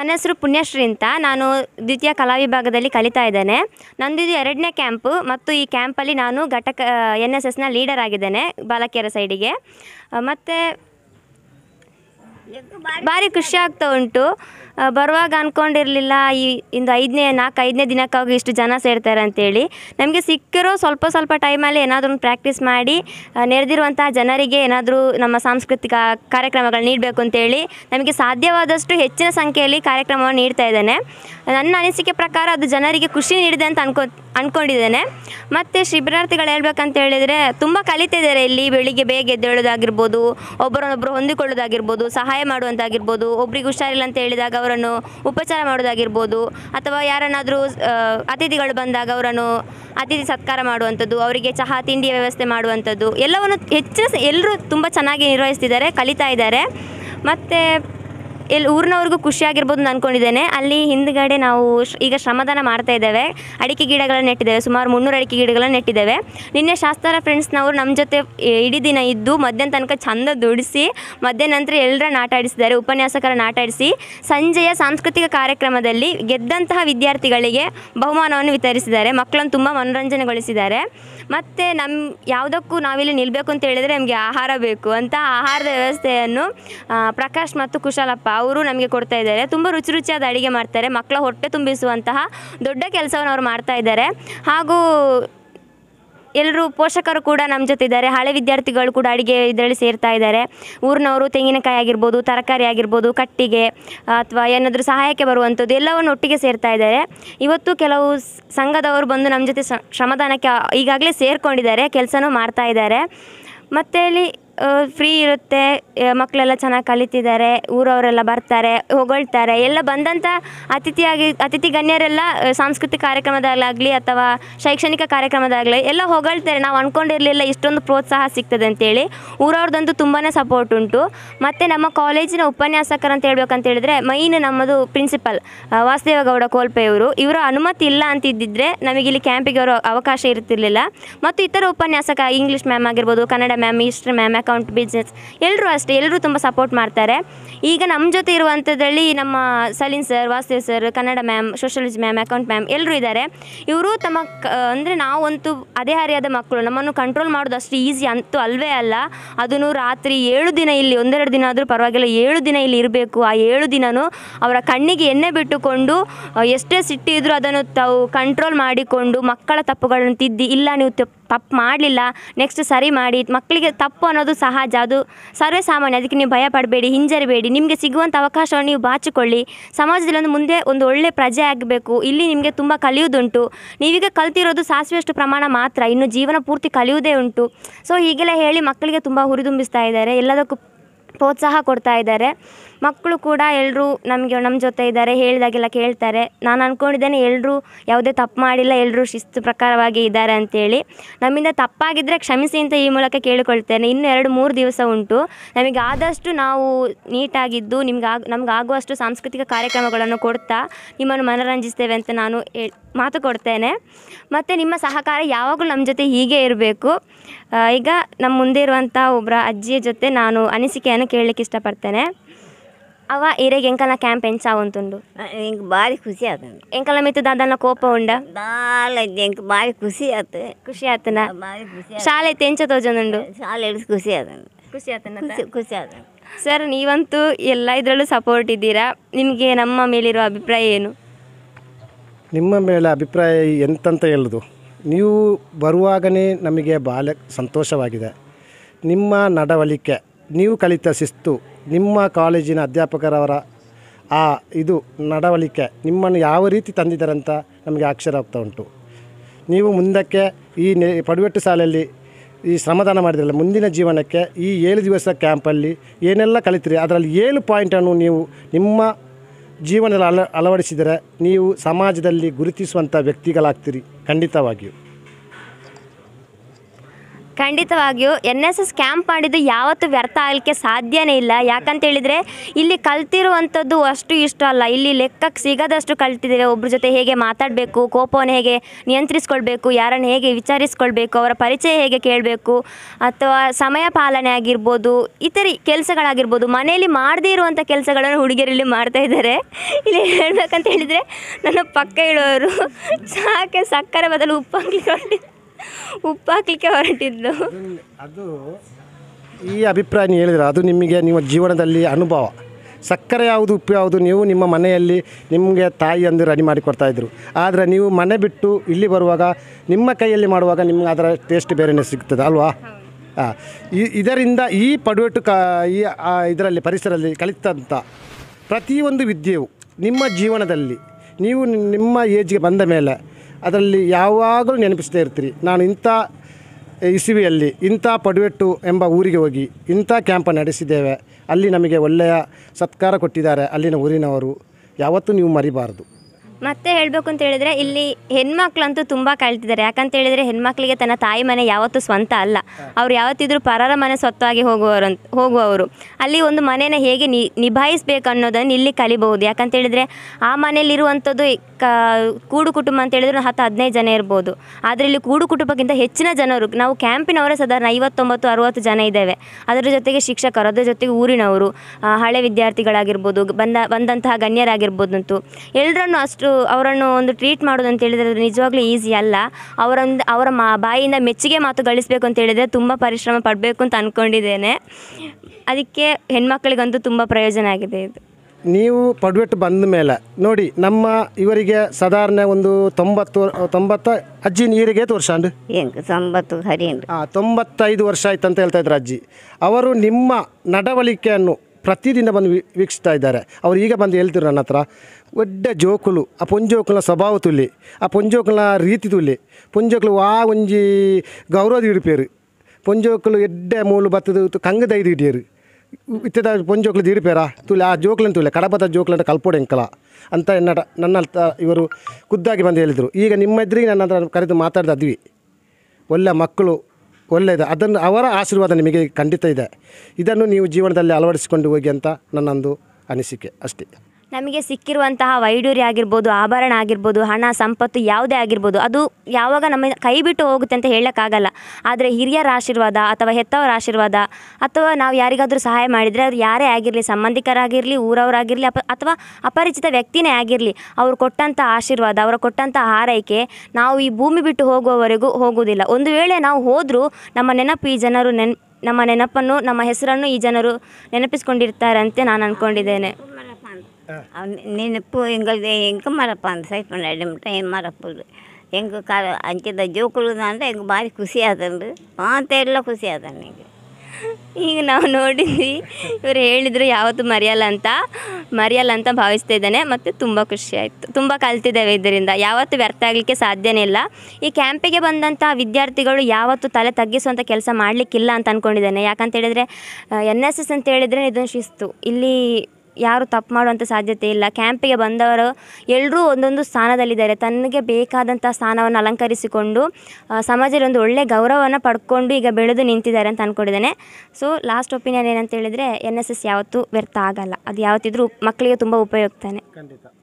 ನನ್ನ ಹೆಸರು ಪುಣ್ಯಶ್ರೀ ಅಂತ ನಾನು ದ್ವಿತೀಯ ಕಲಾ ವಿಭಾಗದಲ್ಲಿ ಕಲಿತಾ ಇದ್ದೇನೆ ನಂದು ಇದು ಎರಡನೇ ಕ್ಯಾಂಪು ಮತ್ತು ಈ ಕ್ಯಾಂಪಲ್ಲಿ ನಾನು ಘಟಕ ಎನ್ ಎಸ್ ಎಸ್ನ ಲೀಡರ್ ಆಗಿದ್ದೇನೆ ಬಾಲಕಿಯರ ಸೈಡಿಗೆ ಮತ್ತು ಭಾರಿ ಖುಷಿ ಆಗ್ತಾ ಉಂಟು ಆ, ಬರುವಾಗ ಅಂದ್ಕೊಂಡಿರಲಿಲ್ಲ ಈ ಇಂದು ಐದನೇ ನಾಲ್ಕು ಐದನೇ ದಿನಕ್ಕಾಗಿ ಇಷ್ಟು ಜನ ಸೇರ್ತಾರೆ ಅಂತೇಳಿ ನಮಗೆ ಸಿಕ್ಕಿರೋ ಸ್ವಲ್ಪ ಸ್ವಲ್ಪ ಟೈಮಲ್ಲಿ ಏನಾದರೂ ಒಂದು ಪ್ರಾಕ್ಟೀಸ್ ಮಾಡಿ ಆ, ನೆರೆದಿರುವಂತಹ ಜನರಿಗೆ ಏನಾದರೂ ನಮ್ಮ ಸಾಂಸ್ಕೃತಿಕ ಕಾರ್ಯಕ್ರಮಗಳು ನೀಡಬೇಕು ಅಂತೇಳಿ ನಮಗೆ ಸಾಧ್ಯವಾದಷ್ಟು ಹೆಚ್ಚಿನ ಸಂಖ್ಯೆಯಲ್ಲಿ ಕಾರ್ಯಕ್ರಮವನ್ನು ನೀಡ್ತಾ ಇದ್ದೇನೆ ನನ್ನ ಅನಿಸಿಕೆ ಪ್ರಕಾರ ಅದು ಜನರಿಗೆ ಖುಷಿ ನೀಡಿದೆ ಅಂತ ಅನ್ಕೊ ಅಂದ್ಕೊಂಡಿದ್ದೇನೆ ಮತ್ತು ಶಿಬಿರಾರ್ಥಿಗಳು ಹೇಳ್ಬೇಕಂತ ಹೇಳಿದರೆ ತುಂಬ ಕಲಿತಿದ್ದಾರೆ ಇಲ್ಲಿ ಬೆಳಿಗ್ಗೆ ಬೇಗ ಎದ್ದೇಳೋದಾಗಿರ್ಬೋದು ಒಬ್ಬರನ್ನೊಬ್ಬರು ಹೊಂದಿಕೊಳ್ಳೋದಾಗಿರ್ಬೋದು ಸಹಾಯ ಮಾಡುವಂತಾಗಿರ್ಬೋದು ಒಬ್ರಿಗೆ ಹುಷಾರಿಲ್ಲ ಅಂತ ಹೇಳಿದಾಗ ಅವರನ್ನು ಉಪಚಾರ ಮಾಡೋದಾಗಿರ್ಬೋದು ಅಥವಾ ಯಾರನ್ನಾದರೂ ಅತಿಥಿಗಳು ಬಂದಾಗ ಅವರನ್ನು ಅತಿಥಿ ಸತ್ಕಾರ ಮಾಡುವಂಥದ್ದು ಅವರಿಗೆ ಚಹಾ ತಿಂಡಿಯ ವ್ಯವಸ್ಥೆ ಮಾಡುವಂಥದ್ದು ಎಲ್ಲವನ್ನು ಹೆಚ್ಚಿನ ಸ- ಎಲ್ಲರೂ ತುಂಬ ಚೆನ್ನಾಗಿ ನಿರ್ವಹಿಸ್ತಿದ್ದಾರೆ ಕಲಿತಾ ಇದ್ದಾರೆ ಮತ್ತು ಎಲ್ಲಿ ಊರಿನವ್ರಿಗೂ ಖುಷಿಯಾಗಿರ್ಬೋದು ಅಂತ ಅಂದ್ಕೊಂಡಿದ್ದೇನೆ ಅಲ್ಲಿ ಹಿಂದ್ಗಡೆ ನಾವು ಶ್- ಈಗ ಶ್ರಮದಾನ ಮಾಡ್ತಾ ಇದ್ದೇವೆ ಅಡಿಕೆ ಗಿಡಗಳನ್ನ ನೆಟ್ಟಿದ್ದೇವೆ ಸುಮಾರು ಮುನ್ನೂರು ಅಡಿಕೆ ಗಿಡಗಳನ್ನ ನೆಟ್ಟಿದ್ದೇವೆ ನಿನ್ನೆ ಶಾಸ್ತ್ರ ಫ್ರೆಂಡ್ಸ್ನವರು ನಮ್ಮ ಜೊತೆ ಇ- ಇಡೀ ದಿನ ಇದ್ದು ಮಧ್ಯಾಹ್ನ ತನಕ ಚಂದ ದುಡಿಸಿ ಮಧ್ಯಾಹ್ನ ನಂತರ ಎಲ್ಲರನ್ನ ಆಟ ಆಡಿಸಿದ್ದಾರೆ ಉಪನ್ಯಾಸಕರನ್ನ ಆಟ ಆಡಿಸಿ ಸಂಜೆಯ ಸಾಂಸ್ಕೃತಿಕ ಕಾರ್ಯಕ್ರಮದಲ್ಲಿ ಗೆದ್ದಂತಹ ವಿದ್ಯಾರ್ಥಿಗಳಿಗೆ ಬಹುಮಾನವನ್ನು ವಿತರಿಸಿದ್ದಾರೆ ಮಕ್ಕಳನ್ನು ತುಂಬ ಮನೋರಂಜನೆಗೊಳಿಸಿದ್ದಾರೆ ಮತ್ತು ನಮ್ಮ ಯಾವುದಕ್ಕೂ ನಾವಿಲ್ಲಿ ನಿಲ್ಲಬೇಕು ಅಂತ ಹೇಳಿದರೆ ನಮಗೆ ಆಹಾರ ಬೇಕು ಅಂತ ಆಹಾರದ ವ್ಯವಸ್ಥೆಯನ್ನು ಆ, ಪ್ರಕಾಶ್ ಮತ್ತು ಕುಶಲಪ್ಪ ಅವರು ನಮಗೆ ಕೊಡ್ತಾ ಇದ್ದಾರೆ ತುಂಬ ರುಚಿ ರುಚಿಯಾದ ಅಡುಗೆ ಮಾಡ್ತಾರೆ ಮಕ್ಕಳ ಹೊಟ್ಟೆ ತುಂಬಿಸುವಂತಹ ದೊಡ್ಡ ಕೆಲಸವನ್ನು ಅವರು ಮಾಡ್ತಾ ಇದ್ದಾರೆ ಹಾಗೂ ಎಲ್ಲರೂ ಪೋಷಕರು ಕೂಡ ನಮ್ಮ ಜೊತೆ ಇದ್ದಾರೆ ಹಳೆ ವಿದ್ಯಾರ್ಥಿಗಳು ಕೂಡ ಅಡುಗೆ ಇದರಲ್ಲಿ ಸೇರ್ತಾ ಇದ್ದಾರೆ ಊರಿನವರು ತೆಂಗಿನಕಾಯಿ ಆಗಿರ್ಬೋದು ತರಕಾರಿ ಆಗಿರ್ಬೋದು ಕಟ್ಟಿಗೆ ಅಥವಾ ಏನಾದರೂ ಸಹಾಯಕ್ಕೆ ಬರುವಂಥದ್ದು ಎಲ್ಲವನ್ನು ಒಟ್ಟಿಗೆ ಸೇರ್ತಾ ಇದ್ದಾರೆ ಇವತ್ತು ಕೆಲವು ಸ್- ಸಂಘದವರು ಬಂದು ನಮ್ಮ ಜೊತೆ ಶ್ರ- ಶ್ರಮದಾನಕ್ಕೆ ಈಗಾಗಲೇ ಸೇರಿಕೊಂಡಿದ್ದಾರೆ ಕೆಲಸನೂ ಮಾಡ್ತಾ ಇದ್ದಾರೆ ಮತ್ತು ಇಲ್ಲಿ ಫ್ರೀ ಇರುತ್ತೆ ಆ, ಮಕ್ಕಳೆಲ್ಲ ಚೆನ್ನಾಗಿ ಕಲಿತಿದ್ದಾರೆ ಊರವರೆಲ್ಲ ಬರ್ತಾರೆ ಹೊಗಳ್ತಾರೆ ಎಲ್ಲ ಬಂದಂಥ ಅತಿಥಿಯಾಗಿ ಅತಿಥಿ ಗಣ್ಯರೆಲ್ಲ ಆ, ಸಾಂಸ್ಕೃತಿಕ ಕಾರ್ಯಕ್ರಮದಲ್ಲಾಗಲಿ ಅಥವಾ ಶೈಕ್ಷಣಿಕ ಕಾರ್ಯಕ್ರಮದಾಗಲಿ ಎಲ್ಲ ಹೊಗಳ್ತಾರೆ ನಾವು ಅಂದ್ಕೊಂಡಿರಲಿಲ್ಲ ಇಷ್ಟೊಂದು ಪ್ರೋತ್ಸಾಹ ಸಿಗ್ತದೆ ಅಂತೇಳಿ ಊರವ್ರದ್ದಂತೂ ತುಂಬಾ ಸಪೋರ್ಟ್ ಉಂಟು ಮತ್ತು ನಮ್ಮ ಕಾಲೇಜಿನ ಉಪನ್ಯಾಸಕರು ಅಂತ ಹೇಳ್ಬೇಕಂತ ಹೇಳಿದ್ರೆ ಮೈನ್ ನಮ್ಮದು ಪ್ರಿನ್ಸಿಪಲ್ ವಾಸುದೇವ ಗೌಡ ಕೋಲ್ಪೆ ಇವರು ಇವರ ಅನುಮತಿ ಇಲ್ಲ ಅಂತಿದ್ದಿದ್ರೆ ನಮಗೆ ಇಲ್ಲಿ ಕ್ಯಾಂಪಿಗೆ ಬರೋ ಅವಕಾಶ ಇರ್ತಿರ್ಲಿಲ್ಲ ಮತ್ತು ಇತರ ಉಪನ್ಯಾಸಕ ಇಂಗ್ಲೀಷ್ ಮ್ಯಾಮ್ ಆಗಿರ್ಬೋದು Kannada ma'am history ma'am account business ಎಲ್ಲರೂ ಅಷ್ಟೇ ಎಲ್ಲರೂ ತುಂಬ ಸಪೋರ್ಟ್ ಮಾಡ್ತಾರೆ ಈಗ ನಮ್ಮ ಜೊತೆ ಇರುವಂಥದ್ರಲ್ಲಿ ನಮ್ಮ Saleen sir Vasudev sir Kannada ma'am sociology ma'am account ma'am ಎಲ್ಲರೂ ಇದ್ದಾರೆ ಇವರು ತಮ್ಮ ಕ ಅಂದರೆ ನಾವಂತೂ ಅದೇ ಹರಿಯಾದ ಮಕ್ಕಳು ನಮ್ಮನ್ನು ಕಂಟ್ರೋಲ್ ಮಾಡೋದು ಅಷ್ಟು ಈಸಿ ಅಂತೂ ಅಲ್ವೇ ಅಲ್ಲ ಅದನ್ನು ರಾತ್ರಿ ಏಳು ದಿನ ಇಲ್ಲಿ ಒಂದೆರಡು ದಿನ ಆದರೂ ಪರವಾಗಿಲ್ಲ ಏಳು ದಿನ ಇಲ್ಲಿ ಇರಬೇಕು ಆ ಏಳು ದಿನವೂ ಅವರ ಕಣ್ಣಿಗೆ ಎಣ್ಣೆ ಬಿಟ್ಟುಕೊಂಡು ಆ, ಎಷ್ಟೇ ಸಿಟ್ಟಿದ್ರೂ ಅದನ್ನು ತಾವು ಕಂಟ್ರೋಲ್ ಮಾಡಿಕೊಂಡು ಮಕ್ಕಳ ತಪ್ಪುಗಳನ್ನು ತಿದ್ದಿ ಇಲ್ಲ ನೀವು ತಪ್ಪು ತಪ್ಪು ಮಾಡಲಿಲ್ಲ ನೆಕ್ಸ್ಟ್ ಸರಿ ಮಾಡಿ ಮಕ್ಕಳಿಗೆ ತಪ್ಪು ಅನ್ನೋದು ಸಹಜ ಅದು ಸರ್ವೇ ಸಾಮಾನ್ಯ ಅದಕ್ಕೆ ನೀವು ಭಯ ಪಡಬೇಡಿ ಹಿಂಜರಿಬೇಡಿ ನಿಮಗೆ ಸಿಗುವಂಥ ಅವಕಾಶವನ್ನು ನೀವು ಬಾಚಿಕೊಳ್ಳಿ ಸಮಾಜದಲ್ಲಿ ಒಂದು ಮುಂದೆ ಒಂದು ಒಳ್ಳೆ ಪ್ರಜೆ ಆಗಬೇಕು ಇಲ್ಲಿ ನಿಮಗೆ ತುಂಬ ಕಲಿಯುವುದುಂಟು ನೀವೀಗ ಕಲ್ತಿರೋದು ಸಾಸಿವೆಯಷ್ಟು ಪ್ರಮಾಣ ಮಾತ್ರ ಇನ್ನು ಜೀವನ ಪೂರ್ತಿ ಕಲಿಯುವುದೇ ಉಂಟು ಸೊ ಹೀಗೆಲ್ಲ ಹೇಳಿ ಮಕ್ಕಳಿಗೆ ತುಂಬ ಹುರಿದುಂಬಿಸ್ತಾ ಇದ್ದಾರೆ ಎಲ್ಲದಕ್ಕೂ ಪ್ರೋತ್ಸಾಹ ಕೊಡ್ತಾ ಇದ್ದಾರೆ ಮಕ್ಕಳು ಕೂಡ ಎಲ್ಲರೂ ನಮಗೆ ನಮ್ಮ ಜೊತೆ ಇದ್ದಾರೆ ಹೇಳಿದಾಗೆಲ್ಲ ಕೇಳ್ತಾರೆ ನಾನು ಅಂದ್ಕೊಂಡಿದ್ದೇನೆ ಎಲ್ಲರೂ ಯಾವುದೇ ತಪ್ಪು ಮಾಡಿಲ್ಲ ಎಲ್ಲರೂ ಶಿಸ್ತು ಪ್ರಕಾರವಾಗಿ ಇದ್ದಾರೆ ಅಂತೇಳಿ ನಮ್ಮಿಂದ ತಪ್ಪಾಗಿದ್ದರೆ ಕ್ಷಮಿಸಿ ಅಂತ ಈ ಮೂಲಕ ಕೇಳಿಕೊಳ್ತೇನೆ ಇನ್ನು ಎರಡು ಮೂರು ದಿವಸ ಉಂಟು ನಮಗೆ ಆದಷ್ಟು ನಾವು ನೀಟಾಗಿದ್ದು ನಿಮ್ಗೆ ಆಗ ನಮ್ಗೆ ಆಗುವಷ್ಟು ಸಾಂಸ್ಕೃತಿಕ ಕಾರ್ಯಕ್ರಮಗಳನ್ನು ಕೊಡ್ತಾ ನಿಮ್ಮನ್ನು ಮನರಂಜಿಸ್ತೇವೆ ಅಂತ ನಾನು ಹೇಳ್- ಮಾತು ಕೊಡ್ತೇನೆ ಮತ್ತು ನಿಮ್ಮ ಸಹಕಾರ ಯಾವಾಗಲೂ ನಮ್ಮ ಜೊತೆ ಹೀಗೆ ಇರಬೇಕು ಈಗ ನಮ್ಮ ಮುಂದೆ ಇರುವಂಥ ಒಬ್ಬರ ಅಜ್ಜಿಯ ಜೊತೆ ನಾನು ಅನಿಸಿಕೆಯನ್ನು ಕೇಳಲಿಕ್ಕೆ ಇಷ್ಟಪಡ್ತೇನೆ ಅವ ಇರೆಗೆ ಎಂಕಲ್ನ ಕ್ಯಾಂಪ್ ಎಂಚಾವಂತುಂಡು ఇంక భారీ ఖుషి అవుతుంది ಎಂಕಲ್ನ ಮಿತ್ತು ದಾದಲ್ನ ಕೋಪ ಉಂಡ దాని ఇంక భారీ ఖుషి అవుతుంది ಖುಷಿ ಆತನ భారీ ఖుషి ಶಾಲೆ ಐತೆ ಎಂಚ ತೋಜೊಂದುಂಡು చాలా ఎడుసు ఖుషి అవుతుంది ಖುಷಿ ಆತನ ఖుషి ఖుషి అవుతుంది ಸರ್ ನೀವಂತೂ ಎಲ್ಲ ಇದರಲ್ಲೂ ಸಪೋರ್ಟ್ ಇದ್ದೀರಾ ನಿಮಗೆ ನಮ್ಮ ಮೇಲಿರೋ ಅಭಿಪ್ರಾಯ ಏನು ನಿಮ್ಮ ಮೇಲೆ ಅಭಿಪ್ರಾಯ ಎಂತಂತ ಹೇಳೋದು ನೀವು ಬರುವಾಗನೇ ನಮಗೆ ಭಾಳ ಸಂತೋಷವಾಗಿದೆ ನಿಮ್ಮ ನಡವಳಿಕೆ ನೀವು ಕಲಿತ ಶಿಸ್ತು ನಿಮ್ಮ ಕಾಲೇಜಿನ ಅಧ್ಯಾಪಕರವರ ಆ ಇದು ನಡವಳಿಕೆ ನಿಮ್ಮನ್ನು ಯಾವ ರೀತಿ ತಂದಿದ್ದಾರೆ ಅಂತ ನಮಗೆ ಅಕ್ಷರ ಆಗ್ತಾ ಉಂಟು ನೀವು ಮುಂದಕ್ಕೆ ಈ ನೆ ಪಡುವೆಟ್ಟು ಶಾಲೆಯಲ್ಲಿ ಈ ಶ್ರಮದಾನ ಮಾಡಿದ್ರಲ್ಲ ಮುಂದಿನ ಜೀವನಕ್ಕೆ ಈ ಏಳು ದಿವಸ ಕ್ಯಾಂಪಲ್ಲಿ ಏನೆಲ್ಲ ಕಲಿತೀರಿ ಅದರಲ್ಲಿ ಏಳು ಪಾಯಿಂಟನ್ನು ನೀವು ನಿಮ್ಮ ಜೀವನದಲ್ಲಿ ಅಳ ಅಳವಡಿಸಿದರೆ ನೀವು ಸಮಾಜದಲ್ಲಿ ಗುರುತಿಸುವಂಥ ವ್ಯಕ್ತಿಗಳಾಗ್ತೀರಿ ಖಂಡಿತವಾಗಿಯೂ ಖಂಡಿತವಾಗಿಯೂ ಎನ್ ಎಸ್ ಎಸ್ ಕ್ಯಾಂಪ್ ಮಾಡಿದ್ದು ಯಾವತ್ತೂ ವ್ಯರ್ಥ ಆಗಲಿಕ್ಕೆ ಸಾಧ್ಯನೇ ಇಲ್ಲ ಯಾಕಂತೇಳಿದರೆ ಇಲ್ಲಿ ಕಲ್ತಿರುವಂಥದ್ದು ಅಷ್ಟು ಇಷ್ಟ ಅಲ್ಲ ಇಲ್ಲಿ ಲೆಕ್ಕಕ್ಕೆ ಸಿಗದಷ್ಟು ಕಲ್ತಿದ್ದೇವೆ ಒಬ್ಬರ ಜೊತೆ ಹೇಗೆ ಮಾತಾಡಬೇಕು ಕೋಪವನ್ನು ಹೇಗೆ ನಿಯಂತ್ರಿಸ್ಕೊಳ್ಬೇಕು ಯಾರನ್ನು ಹೇಗೆ ವಿಚಾರಿಸ್ಕೊಳ್ಬೇಕು ಅವರ ಪರಿಚಯ ಹೇಗೆ ಕೇಳಬೇಕು ಅಥವಾ ಸಮಯ ಪಾಲನೆ ಆಗಿರ್ಬೋದು ಇತರೆ ಕೆಲಸಗಳಾಗಿರ್ಬೋದು ಮನೆಯಲ್ಲಿ ಮಾಡದೇ ಇರುವಂಥ ಕೆಲಸಗಳನ್ನು ಹುಡುಗಿಯರಲ್ಲಿ ಮಾಡ್ತಾ ಇದ್ದಾರೆ ಇಲ್ಲಿ ಹೇಳ್ಬೇಕಂತ ಹೇಳಿದರೆ ನನ್ನ ಪಕ್ಕ ಇಳುವರು ಚಹಾಕ್ಕೆ ಸಕ್ಕರೆ ಬದಲು ಉಪ್ಪು ಹಾಕ್ಲಿಕ್ಕೆ ಹೊರಟಿದ್ದು ಉಪ್ಪು ಹಾಕ್ಲಿಕ್ಕೆ ಹೊರಟಿದ್ದು ಅದು ಈ ಅಭಿಪ್ರಾಯ ನೀವು ಹೇಳಿದ್ರೆ ಅದು ನಿಮಗೆ ನಿಮ್ಮ ಜೀವನದಲ್ಲಿ ಅನುಭವ ಸಕ್ಕರೆ ಯಾವುದು ಉಪ್ಪು ಯಾವುದು ನೀವು ನಿಮ್ಮ ಮನೆಯಲ್ಲಿ ನಿಮಗೆ ತಾಯಿ ಅಂದು ರೆಡಿ ಮಾಡಿ ಕೊಡ್ತಾಯಿದ್ರು ಆದರೆ ನೀವು ಮನೆ ಬಿಟ್ಟು ಇಲ್ಲಿ ಬರುವಾಗ ನಿಮ್ಮ ಕೈಯಲ್ಲಿ ಮಾಡುವಾಗ ನಿಮ್ಗೆ ಅದರ ಟೇಸ್ಟ್ ಬೇರೆಯೇ ಸಿಗ್ತದೆ ಅಲ್ವಾ ಹಾಂ ಇದರಿಂದ ಈ ಪಡುವೆಟ್ಟು ಕ ಈ ಇದರಲ್ಲಿ ಪರಿಸರದಲ್ಲಿ ಕಲಿತಂಥ ಪ್ರತಿಯೊಂದು ವಿದ್ಯೆಯು ನಿಮ್ಮ ಜೀವನದಲ್ಲಿ ನೀವು ನಿಮ್ಮ ಏಜ್ಗೆ ಬಂದ ಮೇಲೆ ಅದರಲ್ಲಿ ಯಾವಾಗಲೂ ನೆನಪಿಸ್ತಾ ಇರ್ತೀರಿ ನಾನು ಇಂಥ ಇಸುವಿಯಲ್ಲಿ ಇಂಥ ಪಡುವೆಟ್ಟು ಎಂಬ ಊರಿಗೆ ಹೋಗಿ ಇಂಥ ಕ್ಯಾಂಪ ನಡೆಸಿದ್ದೇವೆ ಅಲ್ಲಿ ನಮಗೆ ಒಳ್ಳೆಯ ಸತ್ಕಾರ ಕೊಟ್ಟಿದ್ದಾರೆ ಅಲ್ಲಿನ ಊರಿನವರು ಯಾವತ್ತೂ ನೀವು ಮರಿಬಾರದು ಮತ್ತೆ ಹೇಳಬೇಕು ಅಂತ ಹೇಳಿದರೆ ಇಲ್ಲಿ ಹೆಣ್ಮಕ್ಳಂತೂ ತುಂಬ ಕಲ್ತಿದ್ದಾರೆ ಯಾಕಂತ ಹೇಳಿದರೆ ಹೆಣ್ಮಕ್ಳಿಗೆ ತನ್ನ ತಾಯಿ ಮನೆ ಯಾವತ್ತೂ ಸ್ವಂತ ಅಲ್ಲ ಅವ್ರು ಯಾವತ್ತಿದ್ರೂ ಪರರ ಮನೆ ಸ್ವತ್ತಾಗಿ ಹೋಗುವವರು ಅಂತ ಹೋಗುವವರು ಅಲ್ಲಿ ಒಂದು ಮನೆನ ಹೇಗೆ ನಿ ನಿಭಾಯಿಸ್ಬೇಕು ಅನ್ನೋದನ್ನು ಇಲ್ಲಿ ಕಲಿಬಹುದು ಯಾಕಂತ ಹೇಳಿದರೆ ಆ ಮನೆಯಲ್ಲಿರುವಂಥದ್ದು ಕ ಕೂಡು ಕುಟುಂಬ ಅಂತ ಹೇಳಿದ್ರೆ ಒಂದು ಹತ್ತು ಹದಿನೈದು ಜನ ಇರ್ಬೋದು ಆದರೆ ಇಲ್ಲಿ ಕೂಡು ಕುಟುಂಬಕ್ಕಿಂತ ಹೆಚ್ಚಿನ ಜನರು ನಾವು ಕ್ಯಾಂಪಿನವರೇ ಸಾಧಾರಣ ಐವತ್ತೊಂಬತ್ತು ಅರುವತ್ತು ಜನ ಇದ್ದೇವೆ ಅದರ ಜೊತೆಗೆ ಶಿಕ್ಷಕರು ಅದರ ಜೊತೆಗೆ ಊರಿನವರು ಆ, ಹಳೆ ವಿದ್ಯಾರ್ಥಿಗಳಾಗಿರ್ಬೋದು ಬಂದ ಬಂದಂತಹ ಗಣ್ಯರಾಗಿರ್ಬೋದಂತೂ ಎಲ್ಲರನ್ನು ಅಷ್ಟು ಅವರನ್ನು ಒಂದು ಟ್ರೀಟ್ ಮಾಡೋದು ಅಂತ ಹೇಳಿದರೆ ಅದು ನಿಜವಾಗ್ಲೂ ಈಸಿ ಅಲ್ಲ ಅವರೊಂದು ಅವರ ಮಾ ಬಾಯಿಯಿಂದ ಮೆಚ್ಚುಗೆ ಮಾತು ಗಳಿಸಬೇಕು ಅಂತ ಹೇಳಿದರೆ ತುಂಬ ಪರಿಶ್ರಮ ಪಡಬೇಕು ಅಂತ ಅಂದ್ಕೊಂಡಿದ್ದೇನೆ ಅದಕ್ಕೆ ಹೆಣ್ಮಕ್ಳಿಗಂತೂ ತುಂಬ ಪ್ರಯೋಜನ ಆಗಿದೆ ಇದು ನೀವು ಪಡುವೆಟ್ಟು ಬಂದ ಮೇಲೆ ನೋಡಿ ನಮ್ಮ ಇವರಿಗೆ ಸಾಧಾರಣ ಒಂದು ತೊಂಬತ್ತು ತೊಂಬತ್ತ ಅಜ್ಜಿ ನೀರಿಗೆ ತೋರ್ಸಂಡು ಹೆಂಗೆ ಸಂಬತ್ತು ಹರಿಯಂಡು ಆ, ತೊಂಬತ್ತೈದು ವರ್ಷ ಆಯ್ತು ಅಂತ ಹೇಳ್ತಾ ಇದ್ರು ಅಜ್ಜಿ ಅವರು ನಿಮ್ಮ ನಡವಳಿಕೆಯನ್ನು ಪ್ರತಿದಿನ ಬಂದು ವೀ- ವೀಕ್ಷಿಸ್ತಾ ಇದ್ದಾರೆ ಅವ್ರು ಈಗ ಬಂದು ಹೇಳ್ತಿರು ನನ್ನ ಹತ್ರ ಒಡ್ಡ ಜೋಕುಲು ಆ ಪೊಂಜೋಕುಲ ಸ್ವಭಾವ ತುಲಿ ಆ ಪೊಂಜೋಕುಲ ರೀತಿ ತುಲಿ ಪೊಂಜೋಕುಲು ವಾ ಒಂಜಿ ಗೌರವದ ಇಡಿಪೇರು ಪೊಂಜೋಕುಲು ಎಡ್ಡೆ ಮೂಲು ಬತ್ತದ ಕಂಗದ ಐದು ಇಡಿಯರು ಇತ್ತದ ಪೊಂಜೋಕುಲು ಇಡಿಪೇರ ತುಲಿ ಆ ಜೋಕುಲನ್ ತುಲೆ ಕಡಪದ ಜೋಕುಲಂತ ಕಲ್ಪೋಡೆ ಎಂಕಲ ಅಂತ ಎನ್ನಡ ನನ್ನ ಹತ್ರ ಇವರು ಖುದ್ದಾಗಿ ಬಂದು ಹೇಳಿದರು ಈಗ ನಿಮ್ಮ ಎದುರಿಗೆ ನನ್ನ ಹತ್ರ ಕರೆದು ಮಾತಾಡ್ದದ್ವಿ ಒಳ್ಳೆಯ ಮಕ್ಕಳು ಒಳ್ಳೆಯದು ಅದನ್ನು ಅವರ ಆಶೀರ್ವಾದ ನಿಮಗೆ ಖಂಡಿತ ಇದೆ ಇದನ್ನು ನೀವು ಜೀವನದಲ್ಲಿ ಅಳವಡಿಸಿಕೊಂಡು ಹೋಗಿ ಅಂತ ನನ್ನೊಂದು ಅನಿಸಿಕೆ ಅಷ್ಟೇ ನಮಗೆ ಸಿಕ್ಕಿರುವಂತಹ ವೈಡೂರ್ಯ ಆಗಿರ್ಬೋದು ಆಭರಣ ಆಗಿರ್ಬೋದು ಹಣ ಸಂಪತ್ತು ಯಾವುದೇ ಆಗಿರ್ಬೋದು ಅದು ಯಾವಾಗ ನಮ್ಮ ಕೈ ಬಿಟ್ಟು ಹೋಗುತ್ತೆ ಅಂತ ಹೇಳೋಕ್ಕಾಗಲ್ಲ ಆದರೆ ಹಿರಿಯರ ಆಶೀರ್ವಾದ ಅಥವಾ ಹೆತ್ತವರ ಆಶೀರ್ವಾದ ಅಥವಾ ನಾವು ಯಾರಿಗಾದರೂ ಸಹಾಯ ಮಾಡಿದರೆ ಅದು ಯಾರೇ ಆಗಿರಲಿ ಸಂಬಂಧಿಕರಾಗಿರಲಿ ಊರವರಾಗಿರಲಿ ಅಪ ಅಥವಾ ಅಪರಿಚಿತ ವ್ಯಕ್ತಿನೇ ಆಗಿರಲಿ ಅವರು ಕೊಟ್ಟಂಥ ಆಶೀರ್ವಾದ ಅವರು ಕೊಟ್ಟಂಥ ಹಾರೈಕೆ ನಾವು ಈ ಭೂಮಿ ಬಿಟ್ಟು ಹೋಗುವವರೆಗೂ ಹೋಗುವುದಿಲ್ಲ ಒಂದು ವೇಳೆ ನಾವು ಹೋದರೂ ನಮ್ಮ ನೆನಪು ಈ ಜನರು ನೆನ್ ನಮ್ಮ ನೆನಪನ್ನು ನಮ್ಮ ಹೆಸರನ್ನು ಈ ಜನರು ನೆನಪಿಸ್ಕೊಂಡಿರ್ತಾರಂತೆ ನಾನು ಅಂದ್ಕೊಂಡಿದ್ದೇನೆ ನೆನಪು எங்களுது எங்கே மறப்பான் ಸೈಟ್ ಮಾಡಿ ಮಟ್ಟ ಏನು ಮರಪ್ಪದು ಹೆಂಗೆ ಕಾಲ ಅಂಚಿದ ಜೋಕುಳುದ ಅಂದರೆ ಹೆಂಗೆ ಭಾರಿ ಖುಷಿ ಆದಂಡು ಅಂತ ಎಲ್ಲ ಖುಷಿ ಆದ ನನಗೆ ಈಗ ನಾವು ನೋಡಿದ್ವಿ ಇವರು ಹೇಳಿದ್ರು ಯಾವತ್ತೂ ಮರೆಯಲ್ಲ ಅಂತ ಮರೆಯಲ್ಲ ಅಂತ ಭಾವಿಸ್ತಾ ಇದ್ದಾನೆ ಮತ್ತು ತುಂಬ ಖುಷಿ ಆಯಿತು ತುಂಬ ಕಲ್ತಿದ್ದೇವೆ ಇದರಿಂದ ಯಾವತ್ತೂ ವ್ಯರ್ಥ ಆಗಲಿಕ್ಕೆ ಸಾಧ್ಯನೇ ಇಲ್ಲ ಈ ಕ್ಯಾಂಪಿಗೆ ಬಂದಂಥ ವಿದ್ಯಾರ್ಥಿಗಳು ಯಾವತ್ತೂ ತಲೆ ತಗ್ಗಿಸುವಂಥ ಕೆಲಸ ಮಾಡಲಿಕ್ಕಿಲ್ಲ ಅಂತ ಅಂದ್ಕೊಂಡಿದ್ದೇನೆ ಯಾಕಂತ ಹೇಳಿದರೆ ಎನ್ ಎಸ್ ಎಸ್ ಅಂತ ಹೇಳಿದರೆ ಇದೊಂದು ಶಿಸ್ತು ಇಲ್ಲಿ ಯಾರು ತಪ್ಪು ಮಾಡುವಂಥ ಸಾಧ್ಯತೆ ಇಲ್ಲ ಕ್ಯಾಂಪಿಗೆ ಬಂದವರು ಎಲ್ಲರೂ ಒಂದೊಂದು ಸ್ಥಾನದಲ್ಲಿದ್ದಾರೆ ತನಗೆ ಬೇಕಾದಂಥ ಸ್ಥಾನವನ್ನು ಅಲಂಕರಿಸಿಕೊಂಡು ಆ, ಸಮಾಜದಲ್ಲಿ ಒಂದು ಒಳ್ಳೆಯ ಗೌರವವನ್ನು ಪಡ್ಕೊಂಡು ಈಗ ಬೆಳೆದು ನಿಂತಿದ್ದಾರೆ ಅಂತ ಅಂದ್ಕೊಂಡಿದ್ದೇನೆ ಸೊ ಲಾಸ್ಟ್ ಒಪಿನಿಯನ್ ಏನಂತ ಹೇಳಿದರೆ ಎನ್ ಎಸ್ ಎಸ್ ಯಾವತ್ತೂ ವ್ಯರ್ಥ ಆಗಲ್ಲ ಅದು ಯಾವತ್ತಿದ್ರೂ ಮಕ್ಕಳಿಗೆ ತುಂಬ ಉಪಯುಕ್ತನೇ ಖಂಡಿತ